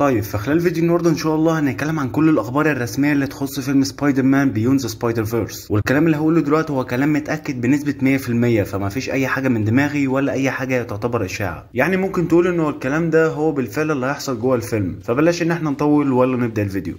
طيب في خلال فيديو النهارده ان شاء الله هنتكلم عن كل الاخبار الرسميه اللي تخص فيلم سبايدر مان بيون ذا سبايدر فيرس والكلام اللي هقوله دلوقتي هو كلام متاكد بنسبه 100% فما فيش اي حاجه من دماغي ولا اي حاجه تعتبر اشاعه يعني ممكن تقول ان هو الكلام ده هو بالفعل اللي هيحصل جوه الفيلم فبلاش ان احنا نطول ولا نبدا الفيديو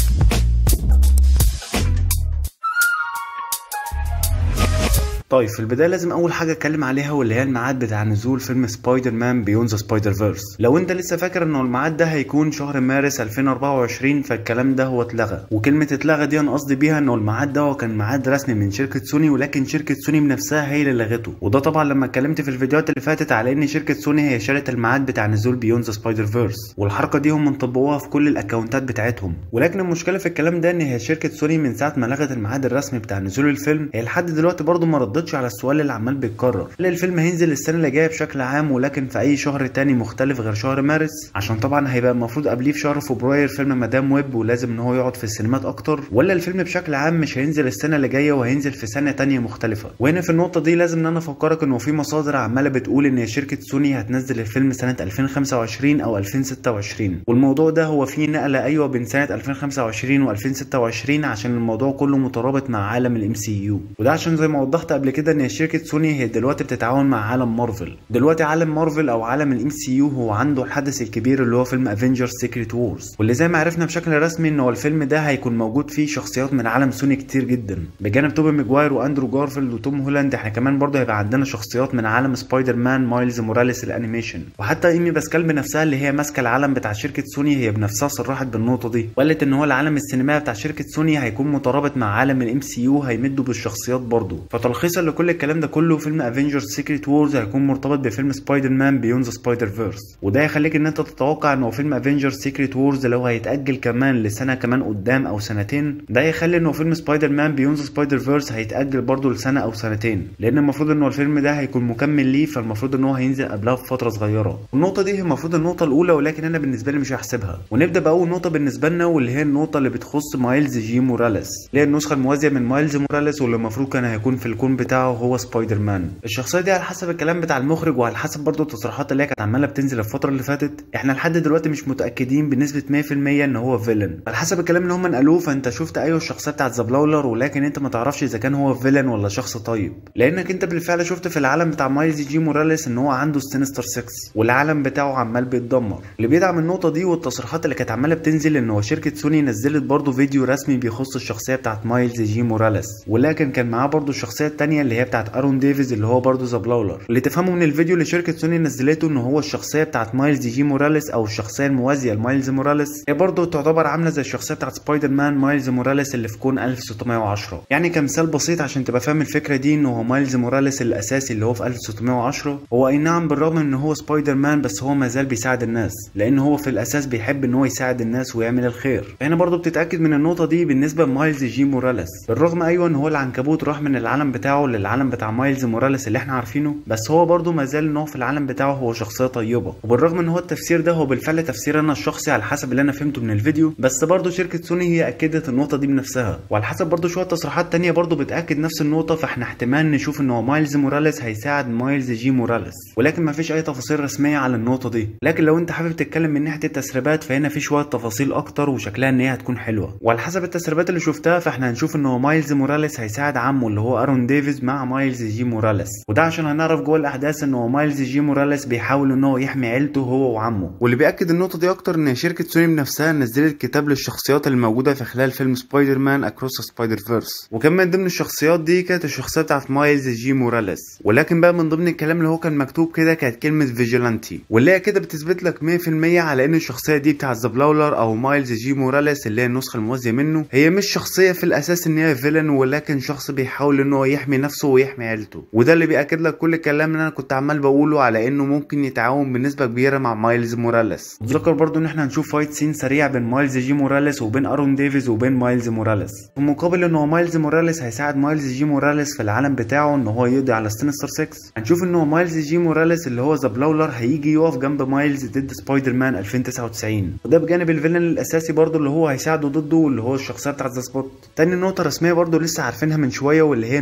طيب في البدايه لازم اول حاجه اتكلم عليها واللي هي الميعاد بتاع نزول فيلم سبايدر مان بيون ذا سبايدر فيرس لو انت لسه فاكر انه الميعاد ده هيكون شهر مارس 2024 فالكلام ده هو اتلغى وكلمه اتلغى دي انا قصدي بيها انه الميعاد ده هو كان ميعاد رسمي من شركه سوني ولكن شركه سوني بنفسها هي اللي لغته وده طبعا لما اتكلمت في الفيديوهات اللي فاتت على ان شركه سوني هي شالت الميعاد بتاع نزول بيون ذا سبايدر فيرس والحركه دي هم مطبقوها في كل الاكونتات بتاعتهم ولكن المشكله في الكلام ده ان هي شركه سوني من ساعه ما لغت الميعاد الرسمي بتاع نزول الفيلم هي لحد دلوقتي برضه ما ردتش على السؤال اللي عمال بيتكرر هل الفيلم هينزل السنه اللي جايه بشكل عام ولكن في اي شهر تاني مختلف غير شهر مارس عشان طبعا هيبقى المفروض قبليه في شهر فبراير فيلم مدام ويب ولازم ان هو يقعد في السينمات اكتر ولا الفيلم بشكل عام مش هينزل السنه اللي جايه وهينزل في سنه تانية مختلفه وهنا في النقطه دي لازم ان انا افكرك انه في مصادر عماله بتقول ان شركه سوني هتنزل الفيلم سنه 2025 او 2026 والموضوع ده هو فيه نقله ايوه بين سنه 2025 و2026 عشان الموضوع كله مترابط مع عالم الام سي يو وده عشان زي ما وضحت قبل كده ان شركه سوني هي دلوقتي بتتعاون مع عالم مارفل دلوقتي عالم مارفل او عالم الام سي يو هو عنده الحدث الكبير اللي هو فيلم افنجرز سيكريت وورز واللي زي ما عرفنا بشكل رسمي ان هو الفيلم ده هيكون موجود فيه شخصيات من عالم سوني كتير جدا بجانب توبي ماجواير واندرو جارفيلد وتوم هولاند احنا كمان برضه هيبقى عندنا شخصيات من عالم سبايدر مان مايلز موراليس الانيميشن وحتى ايمي باسكال بنفسها اللي هي ماسكه العالم بتاع شركه سوني هي بنفسها صرحت بالنقطه دي وقالت ان هو العالم السينمائي بتاع شركه سوني هيكون مترابط مع عالم الام سي يو هيمدوا بالشخصيات برضه فتلخيصا لكل الكلام ده كله فيلم افنجرز سيكريت وورز هيكون مرتبط بفيلم سبايدر مان بيون ذا سبايدر فيرس وده يخليك ان انت تتوقع انه فيلم افنجرز سيكريت وورز لو هيتاجل كمان لسنه كمان قدام او سنتين ده يخلي انه فيلم سبايدر مان بيون ذا سبايدر فيرس هيتاجل برضه لسنه او سنتين لان المفروض انه الفيلم ده هيكون مكمل ليه فالمفروض ان هو هينزل قبلها بفتره صغيره والنقطه دي هي المفروض النقطه الاولى ولكن انا بالنسبه لي مش هحسبها ونبدا باول نقطه بالنسبه لنا واللي هي النقطه اللي بتخص مايلز جي موراليس اللي هي النسخه الموازيه من مايلز موراليس واللي المفروض كان هيكون في الكون بتاعه هو سبايدر مان الشخصيه دي على حسب الكلام بتاع المخرج وعلى حسب برضه التصريحات اللي هي كانت عماله بتنزل الفتره اللي فاتت احنا لحد دلوقتي مش متاكدين بنسبه 100% ان هو فيلن على حسب الكلام اللي هم نقلوه فانت شفت ايوه الشخصيه بتاعت زبلاولر ولكن انت ما تعرفش اذا كان هو فيلن ولا شخص طيب لانك انت بالفعل شفت في العالم بتاع مايلز جي موراليس ان هو عنده سينستر 6 والعالم بتاعه عمال بيتدمر اللي بيدعم النقطه دي والتصريحات اللي كانت عماله بتنزل ان هو شركه سوني نزلت برضه فيديو رسمي بيخص الشخصيه بتاعت مايلز جي موراليس ولكن كان معاه برضه الشخصيه الثانيه اللي هي بتاعت ارون ديفيز اللي هو برضه زبلاولر اللي تفهمه من الفيديو اللي شركه سوني نزلته ان هو الشخصيه بتاعت مايلز جي موراليس او الشخصيه الموازيه لمايلز موراليس هي برضه تعتبر عامله زي الشخصيه بتاعت سبايدر مان مايلز موراليس اللي في كون 1610 يعني كمثال بسيط عشان تبقى فاهم الفكره دي ان هو مايلز موراليس الاساسي اللي هو في 1610 هو اي نعم بالرغم ان هو سبايدر مان بس هو ما زال بيساعد الناس لان هو في الاساس بيحب ان هو يساعد الناس ويعمل الخير هنا برضه بتتاكد من النقطه دي بالنسبه لمايلز جي موراليس بالرغم ايوه ان هو العنكبوت راح من العالم بتاعه للعالم بتاع مايلز موراليس اللي احنا عارفينه بس هو برضه ما زال ان هو في العالم بتاعه هو شخصيه طيبه وبالرغم ان هو التفسير ده هو بالفعل تفسير انا الشخصي على حسب اللي انا فهمته من الفيديو بس برضه شركه سوني هي اكدت النقطه دي بنفسها وعلى حسب برضه شويه تصريحات تانية برضه بتاكد نفس النقطه فاحنا احتمال نشوف ان هو مايلز موراليس هيساعد مايلز جي موراليس ولكن ما فيش اي تفاصيل رسميه على النقطه دي لكن لو انت حابب تتكلم من ناحيه التسريبات فهنا في شويه تفاصيل اكتر وشكلها ان هي هتكون حلوه وعلى حسب التسريبات اللي شفتها فاحنا هنشوف ان هو مايلز موراليس هيساعد عمه اللي هو ارون ديفيز مع مايلز جي موراليس وده عشان هنعرف جوه الاحداث ان هو مايلز جي موراليس بيحاول ان هو يحمي عيلته هو وعمه واللي بياكد النقطه دي اكتر ان شركه سوني بنفسها نزلت كتاب للشخصيات اللي موجوده في خلال فيلم سبايدر مان اكروس سبايدر فيرس وكان من ضمن الشخصيات دي كانت الشخصيه بتاعت مايلز جي موراليس ولكن بقى من ضمن الكلام اللي هو كان مكتوب كده كانت كلمه فيجيلانتي واللي هي كده بتثبت لك 100% على ان الشخصيه دي بتاعت زبلاولر او مايلز جي موراليس اللي هي النسخه الموازيه منه هي مش شخصيه في الاساس ان هي فيلن ولكن شخص بيحاول ان هو يحمي نفسه ويحمي عيلته وده اللي بياكد لك كل الكلام اللي انا كنت عمال بقوله على انه ممكن يتعاون بنسبه كبيره مع مايلز موراليس ذكر برضو ان احنا هنشوف فايت سين سريع بين مايلز جي موراليس وبين ارون ديفيز وبين مايلز موراليس في مقابل ان هو مايلز موراليس هيساعد مايلز جي موراليس في العالم بتاعه ان هو يقضي على ستينستر 6 هنشوف ان هو مايلز جي موراليس اللي هو زبلاولر هيجي يقف جنب مايلز ضد سبايدر مان 2099 وده بجانب الفيلن الاساسي برضو اللي هو هيساعده ضده واللي هو الشخصيه بتاعت ذا سبوت تاني نقطه رسميه برضو لسه عارفينها من شويه واللي هي النقطه اللي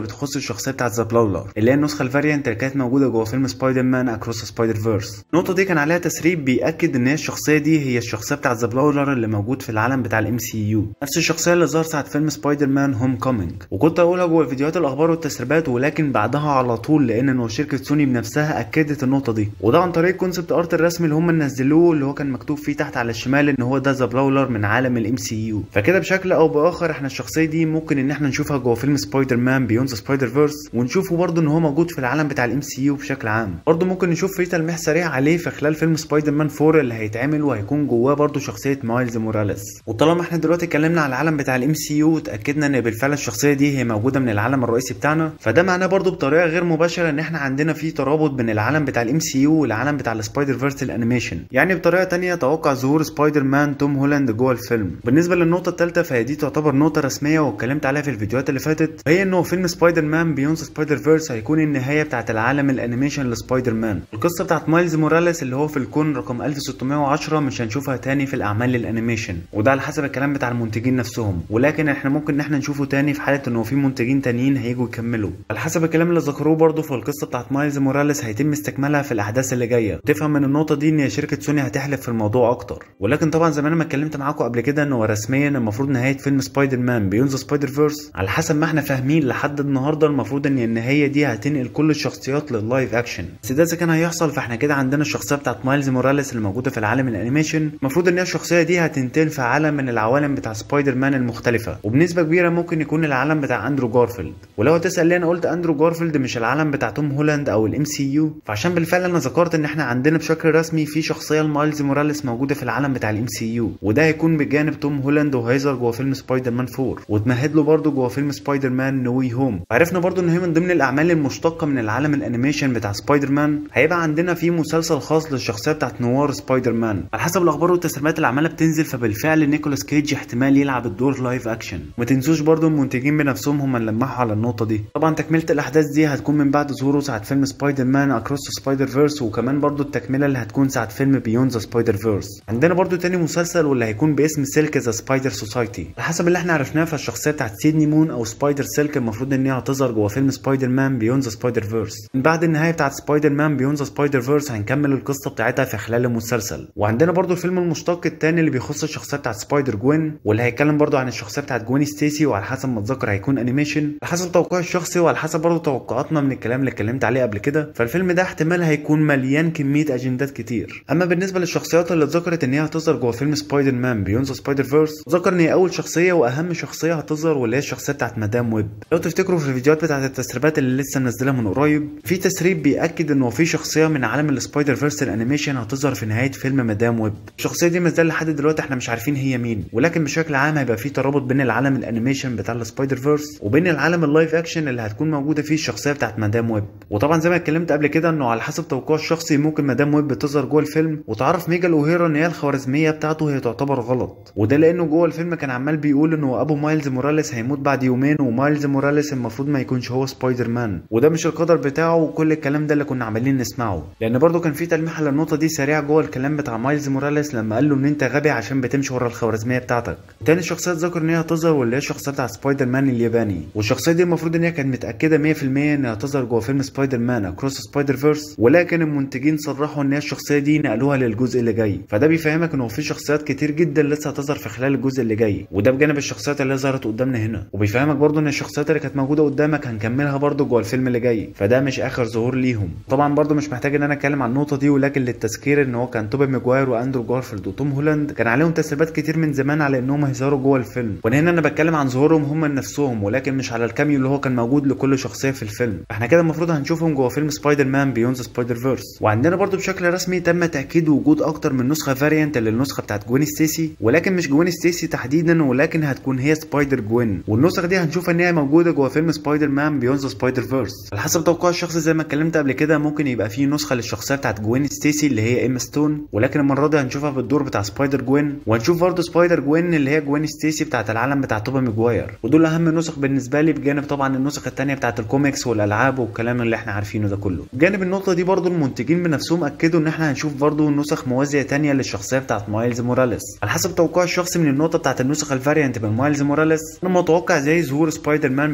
بتخص الشخصيه بتاعت ذا بلاولر اللي هي النسخه الفاريانت اللي كانت موجوده جوه فيلم سبايدر مان اكروس سبايدر فيرس النقطه دي كان عليها تسريب بياكد ان هي الشخصيه دي هي الشخصيه بتاعت ذا بلاولر اللي موجود في العالم بتاع الام سي يو نفس الشخصيه اللي ظهر ساعه فيلم سبايدر مان هوم كومينج وكنت اقولها جوه فيديوهات الاخبار والتسريبات ولكن بعدها على طول لان انه شركه سوني بنفسها اكدت النقطه دي وده عن طريق كونسبت ارت الرسمي اللي هم نزلوه اللي هو كان مكتوب فيه تحت على الشمال ان هو ده ذا بلاولر من عالم الام سي يو فكده بشكل او باخر احنا الشخصيه دي ممكن ان احنا نشوفها جوه فيلم سبايدر مان بيونز سبايدر فيرس ونشوفه برضه ان هو موجود في العالم بتاع الام سي يو بشكل عام برضه ممكن نشوف في تلميح سريع عليه في خلال فيلم سبايدر مان 4 اللي هيتعمل وهيكون جواه برضه شخصيه مايلز موراليس وطالما احنا دلوقتي اتكلمنا على العالم بتاع الام سي يو وتاكدنا ان بالفعل الشخصيه دي هي موجوده من العالم الرئيسي بتاعنا فده معناه برضه بطريقه غير مباشره ان احنا عندنا في ترابط بين العالم بتاع الام سي يو والعالم بتاع السبايدر فيرس الانيميشن يعني بطريقه تانية توقع ظهور سبايدر مان توم هولاند جوه الفيلم بالنسبه للنقطه الثالثه فهي دي تعتبر نقطه رسميه واتكلمت عليها في الفيديوهات اللي فاتت هي انه فيلم سبايدر مان بيونز سبايدر فيرس هيكون النهايه بتاعه العالم الانيميشن لسبايدر مان القصه بتاعت مايلز موراليس اللي هو في الكون رقم 1610 مش هنشوفها تاني في الاعمال الانيميشن وده على حسب الكلام بتاع المنتجين نفسهم ولكن احنا ممكن ان احنا نشوفه تاني في حاله انه في منتجين تانيين هيجوا يكملوا على حسب الكلام اللي ذكروه برضه في القصه بتاعت مايلز موراليس هيتم استكمالها في الاحداث اللي جايه تفهم من النقطه دي ان شركه سوني هتحلف في الموضوع اكتر ولكن طبعا زي ما انا ما اتكلمت معاكم قبل كده انه رسميا المفروض نهايه فيلم سبايدر مان بيونز سبايدر فيرس على حسب ما احنا فاهمين لحد النهارده المفروض ان النهايه دي هتنقل كل الشخصيات لللايف اكشن بس ده اذا كان هيحصل فاحنا كده عندنا الشخصيه بتاعت مايلز موراليس اللي موجوده في العالم الانيميشن المفروض ان الشخصيه دي هتنتقل في عالم من العوالم بتاع سبايدر مان المختلفه وبنسبه كبيره ممكن يكون العالم بتاع اندرو جارفيلد ولو هتسال ليه انا قلت اندرو جارفيلد مش العالم بتاع توم هولاند او الام سي يو فعشان بالفعل انا ذكرت ان احنا عندنا بشكل رسمي في شخصيه لمايلز موراليس موجوده في العالم بتاع الام سي يو وده هيكون بجانب توم هولاند وهيظهر جوه فيلم سبايدر مان 4 وتمهد له برضه جوه فيلم سبايدر مان نو واي هوم وعرفنا برضه ان هي من ضمن الاعمال المشتقه من العالم الانيميشن بتاع سبايدر مان هيبقى عندنا في مسلسل خاص للشخصيه بتاعت نوار سبايدر مان على حسب الاخبار والتسريبات اللي عماله بتنزل فبالفعل نيكولاس كيج احتمال يلعب الدور لايف اكشن ما تنسوش برضه المنتجين بنفسهم هم اللي لمحوا على النقطه دي طبعا تكمله الاحداث دي هتكون من بعد ظهوره ساعه فيلم سبايدر مان اكروس سبايدر فيرس وكمان برضه التكمله اللي هتكون ساعه فيلم بيون ذا سبايدر فيرس عندنا برضه تاني مسلسل واللي هيكون باسم سيلك ذا سبايدر سوسايتي على حسب اللي احنا عرفناه فالشخصيه بتاعت سيدني مون او سبايدر سيلك المفروض ان هي هتظهر جوه فيلم سبايدر مان بيون ذا سبايدر فيرس من بعد النهايه بتاعت سبايدر مان بيون ذا سبايدر فيرس هنكمل القصه بتاعتها في خلال المسلسل وعندنا برضه الفيلم المشتق التاني اللي بيخص الشخصيه بتاعت سبايدر جوين واللي هيتكلم برضه عن الشخصيه بتاعت جوين ستيسي وعلى حسب ما اتذكر هيكون انيميشن على حسب توقعي الشخصي وعلى حسب برضه توقعاتنا من الكلام اللي اتكلمت عليه قبل كده فالفيلم ده احتمال هيكون مليان كميه اجندات كتير اما بالنسبه للشخصيات اللي اتذكرت ان هي هتظهر جوه فيلم سبايدر مان بيون ذا سبايدر فيرس ذكر ان هي اول شخصيه واهم شخصيه هتظهر واللي هي الشخصيه بتاعت مدام ويب لو تفتكروا في الفيديوهات بتاعت التسريبات اللي لسه منزلها من قريب في تسريب بياكد انه في شخصيه من عالم السبايدر فيرس الانيميشن هتظهر في نهايه فيلم مدام ويب الشخصيه دي مازال لحد دلوقتي احنا مش عارفين هي مين ولكن بشكل عام هيبقى في ترابط بين العالم الانيميشن بتاع السبايدر فيرس وبين العالم اللايف اكشن اللي هتكون موجوده فيه الشخصيه بتاعت مدام ويب وطبعا زي ما اتكلمت قبل كده انه على حسب توقعي الشخصي ممكن مدام ويب تظهر جوه الفيلم وتعرف ميجا اوهيرا ان هي الخوارزميه بتاعته هي تعتبر غلط وده لانه جوه الفيلم كان عمال بيقول انه ابو مايلز موراليس هيموت بعد يومين ومايلز موراليس المفروض ما يكونش هو سبايدر مان وده مش القدر بتاعه وكل الكلام ده اللي كنا عمالين نسمعه لان برضه كان في تلميح على النقطه دي سريع جوه الكلام بتاع مايلز موراليس لما قال له ان انت غبي عشان بتمشي ورا الخوارزميه بتاعتك تاني شخصيه اتذكر ان هي هتظهر واللي هي الشخصيه بتاعت سبايدر مان الياباني والشخصيه دي المفروض ان هي كانت متاكده 100% انها هتظهر جوه فيلم سبايدر مان اكروس سبايدر فيرس ولكن المنتجين صرحوا ان هي الشخصيه دي نقلوها للجزء اللي جاي فده بيفهمك انه في شخصيات كتير جدا لسه هتظهر في خلال الجزء اللي جاي وده بجانب الشخصيات اللي ظهرت قدامنا هنا وبيفهمك برضه ان الشخصيات اللي كانت موجوده قدامك هنكملها برضه جوه الفيلم اللي جاي فده مش اخر ظهور ليهم طبعا برضه مش محتاج ان انا اتكلم عن النقطه دي ولكن للتذكير ان هو كان توبي ماجواير واندرو جارفيلد وتوم هولاند كان عليهم تسريبات كتير من زمان على انهم هيظهروا جوه الفيلم وانا هنا انا بتكلم عن ظهورهم هم نفسهم ولكن مش على الكاميو اللي هو كان موجود لكل شخصيه في الفيلم احنا كده المفروض هنشوفهم جوه فيلم سبايدر مان بيونز سبايدر فيرس وعندنا برضه بشكل رسمي تم تاكيد وجود اكتر من نسخه فاريانت للنسخه بتاعت جوين ستيسي ولكن مش جوين ستيسي تحديدا ولكن هتكون هي سبايدر جوين والنسخه دي هنشوف ان هي موجوده جوه فيلم سبايدر مان بيونز سبايدر فيرس على حسب توقع الشخص زي ما اتكلمت قبل كده ممكن يبقى في نسخه للشخصيه بتاعت جوين ستيسي اللي هي ام ستون ولكن المره دي هنشوفها في الدور بتاع سبايدر جوين وهنشوف برضه سبايدر جوين اللي هي جوين ستيسي بتاعت العالم بتاع توبا ماجواير ودول اهم نسخ بالنسبه لي بجانب طبعا النسخ الثانيه بتاعت الكوميكس والالعاب والكلام اللي احنا عارفينه ده كله بجانب النقطه دي برضه المنتجين بنفسهم اكدوا ان احنا هنشوف برضه نسخ موازيه ثانيه للشخصيه بتاعت مايلز موراليس على حسب توقعي الشخصي من النقطه بتاعت النسخ الفاريانت من مايلز موراليس انا متوقع زي ظهور سبايدر مان بتاع البلاي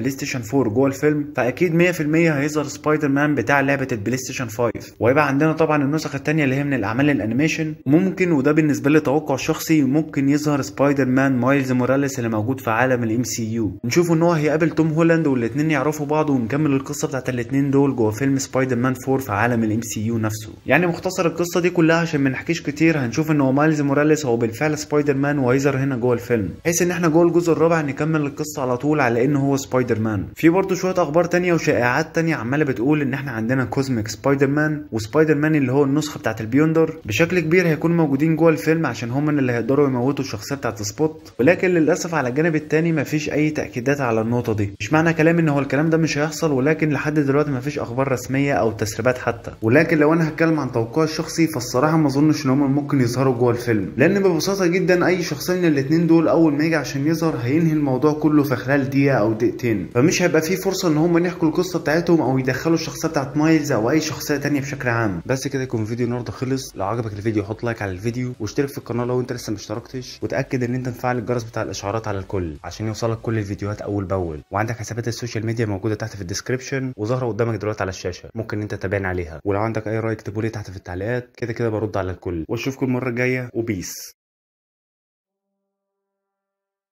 البلاي ستيشن 4 جوه الفيلم فاكيد 100% هيظهر سبايدر مان بتاع لعبه البلاي ستيشن 5 وهيبقى عندنا طبعا النسخ الثانيه اللي هي من الاعمال الانيميشن ممكن وده بالنسبه لي توقع شخصي ممكن يظهر سبايدر مان مايلز موراليس اللي موجود في عالم الام سي يو نشوف ان هو هيقابل توم هولاند والاثنين يعرفوا بعض ونكمل القصه بتاعت الاثنين دول جوه فيلم سبايدر مان 4 في عالم الام سي يو نفسه يعني مختصر القصه دي كلها عشان ما نحكيش كتير هنشوف ان هو مايلز موراليس هو بالفعل سبايدر مان وهيظهر هنا جوه الفيلم بحيث ان احنا جوه الجزء الرابع نكمل القصه على طول على ان هو سبايدر مان في برضه شويه اخبار تانية وشائعات تانية عماله بتقول ان احنا عندنا كوزميك سبايدر مان وسبايدر مان اللي هو النسخه بتاعت البيوندر بشكل كبير هيكونوا موجودين جوه الفيلم عشان هم اللي هيقدروا يموتوا الشخصيه بتاعت سبوت ولكن للاسف على الجانب التاني مفيش اي تاكيدات على النقطه دي مش معنى كلامي ان هو الكلام ده مش هيحصل ولكن لحد دلوقتي مفيش اخبار رسميه او تسريبات حتى ولكن لو انا هتكلم عن توقعي الشخصي فالصراحه ما اظنش ان هم ممكن يظهروا جوه الفيلم لان ببساطه جدا اي شخصيه من الاثنين دول اول ما يجي عشان يظهر هينهي الموضوع كله في خلال دقيقه او دقيقتين فمش هيبقى في فرصه ان هم يحكوا القصه بتاعتهم او يدخلوا الشخصيه بتاعت مايلز او اي شخصيه تانية بشكل عام بس كده يكون فيديو النهارده خلص لو عجبك الفيديو حط لايك على الفيديو واشترك في القناه لو انت لسه ما اشتركتش وتاكد ان انت مفعل الجرس بتاع الاشعارات على الكل عشان يوصلك كل الفيديوهات اول باول وعندك حسابات السوشيال ميديا موجوده تحت في الديسكربشن وظاهره قدامك دلوقتي على الشاشه ممكن انت تتابعني عليها ولو عندك اي راي اكتبوا لي تحت في التعليقات كده كده برد على الكل واشوفكم المره الجايه وبيس